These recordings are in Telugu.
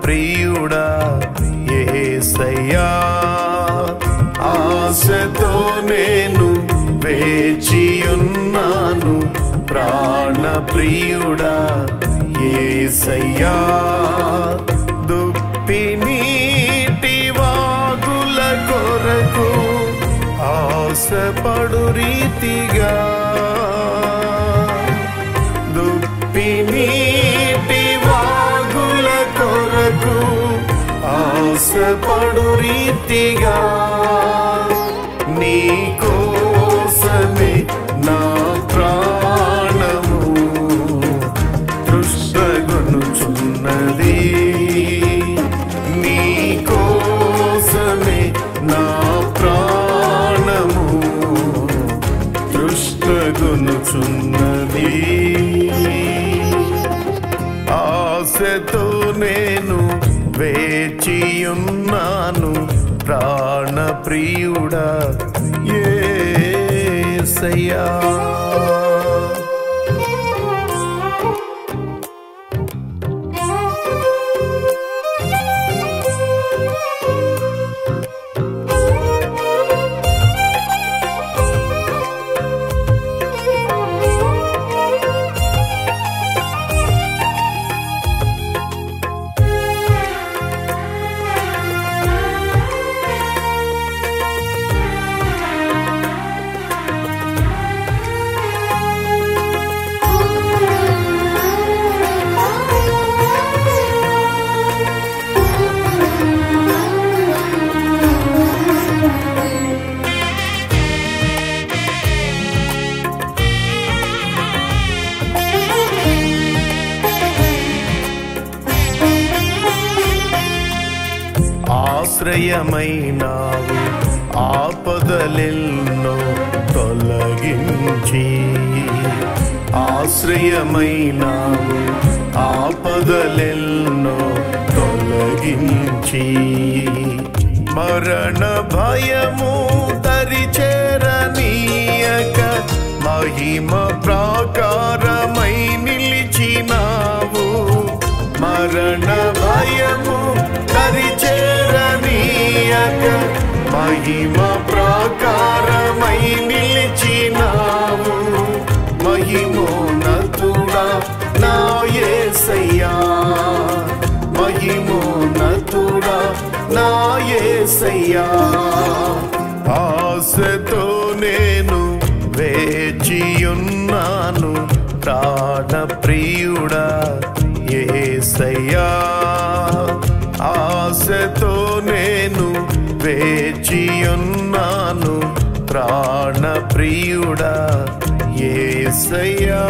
ప్రియుడా ఏసయ్యా ఆశతో నేను వేచియున్నాను ప్రాణ ప్రియుడా ఏసయ్యా దుప్పి నీటి వాగుల కొరకు ఆశపడు రీతిగా దుప్పి నీటి వాగుల కొరకు ఆశపడు రీతిగా నీ కోసమే నా ప్రాణము దృష్టగొనుచున్నది నీ కోసమే నా ప్రాణము దృష్టగొనుచున్నది ఆశతో నేను వేచియున్నాను ప్రాణ ప్రియుడా ఏసయ్యా ఆశ్రయమైనావు ఆపదలెన్నో తొలగించి ఆశ్రయమైనావు ఆపదలెన్నో తొలగించి మరణ భయము దరిచేరనీయక మహిమ ప్రాకారమై నిలిచినావు మరణ భయము దరిచేరనీయక మహిమ ప్రాకారమై నిలిచినావు మహిమోన్నతుడా నా యేసయ్యా మహిమోన్నతుడా నా యేసయ్యా ఆశతో నేను వేచియున్నాను ప్రాణ ప్రియుడా ఏసయ్యా ఆశతో నేను వేచియున్నాను ప్రాణ ప్రియుడా ఏసయ్యా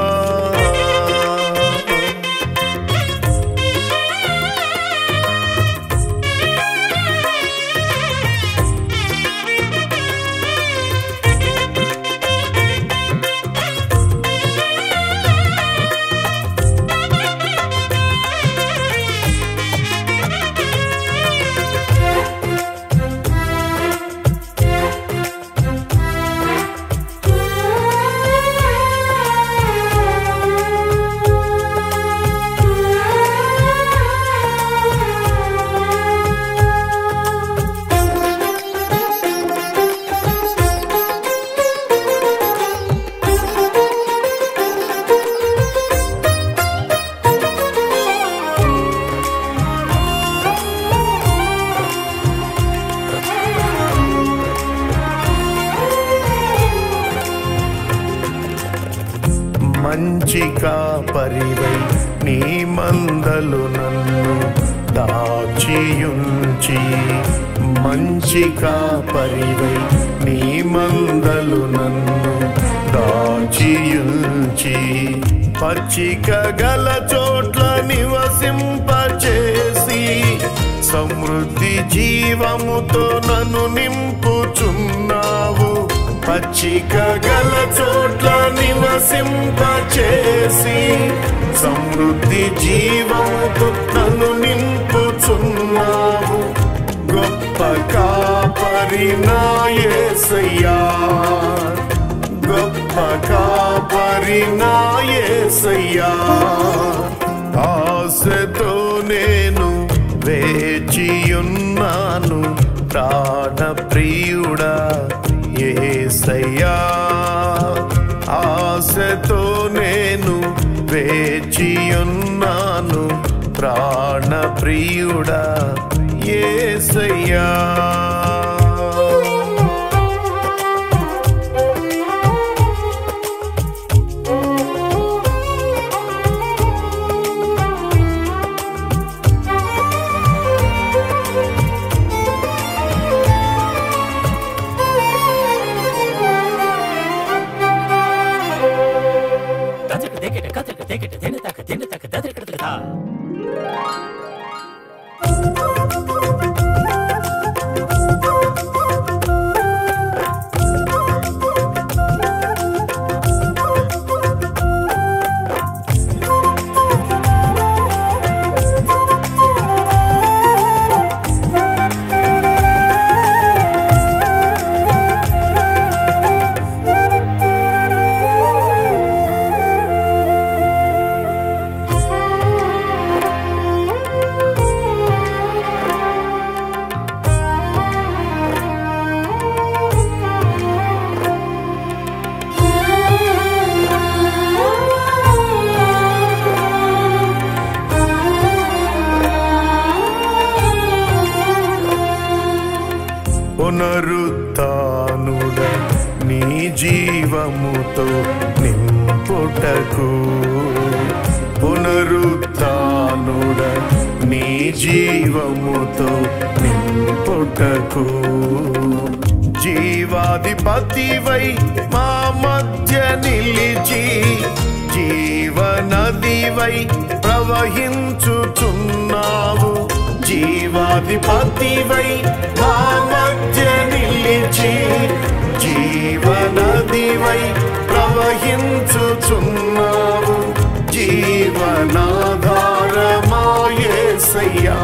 మంచి కాపరివై నీ మందలు నన్ను దాచియుంచి మంచి కాపరివై నీ మందలు నన్ను దాచియుంచి పచ్చిక గల చోట్ల నివసింపచేసి సమృద్ధి జీవముతో నన్ను నింపుచున్నావు పచ్చిక గల చోట్ల నివసింపచేసి సమృద్ధి జీవముతో నన్ను నింపుచున్నావు గొప్ప కాపరి నా యేసయ్యా గొప్ప కాపరి నా యేసయ్యా ఆశతో నేను వేచియున్నాను ప్రాణ ప్రియుడా ఏసయ్యా ఆశతో నేను వేచియున్నాను ప్రాణ ప్రియుడా ఏసయ్యా దదక దెకెట కదక దెకెట దెనతక దెనతక దదకడతక పునరుత్నుడ నీ జీవముతో నింపుటకు పునరుత్నుడ నీ జీవముతో నింపుటకు జీవాధిపతివై మా మధ్య నిలిచి జీవనదివై ప్రవహించుచున్నావు జీవాధిపతివై మా మధ్య నిలిచి జీవనదివై ప్రవహించుచున్నావు జీవనాధారమాయేసయ్యా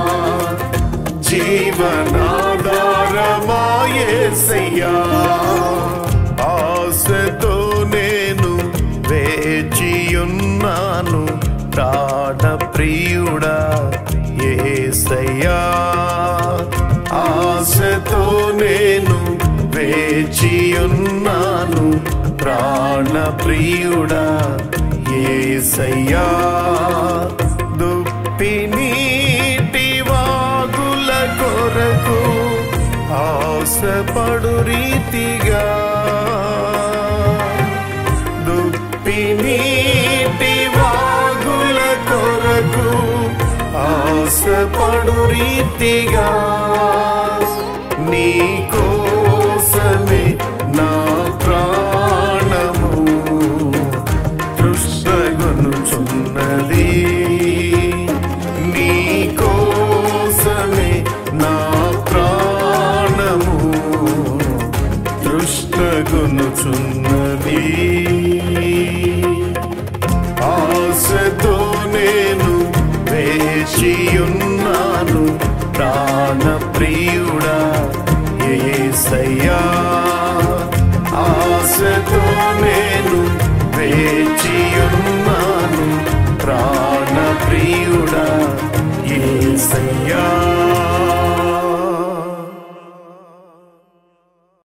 జీవనాధారమాయేసయ్యా ఆశతో నేను వేచియున్నాను ప్రాణ ప్రియుడా ఏసయ్యా ఆశతో నేను వేచియున్నాను ప్రాణ ప్రియుడా ఏసయ్యా దుప్పి నీటి వాగుల కొరకు ఆశపడు రీతిగా దుప్పి నీటి వాగుల కొరకు ఆశపడు రీతిగా నీ కోసమే నా ప్రాణము తృష్ణగొనుచున్నది నీ కోసమే నా ప్రాణము తృష్ణగొనుచున్నది ఆశతో నేను వేచియున్నాను ప్రాణ ప్రియుడా ఏసయ్యా ఆశతో నేను వేచియున్నాను ప్రాణ ప్రియుడా ఏసయ్యా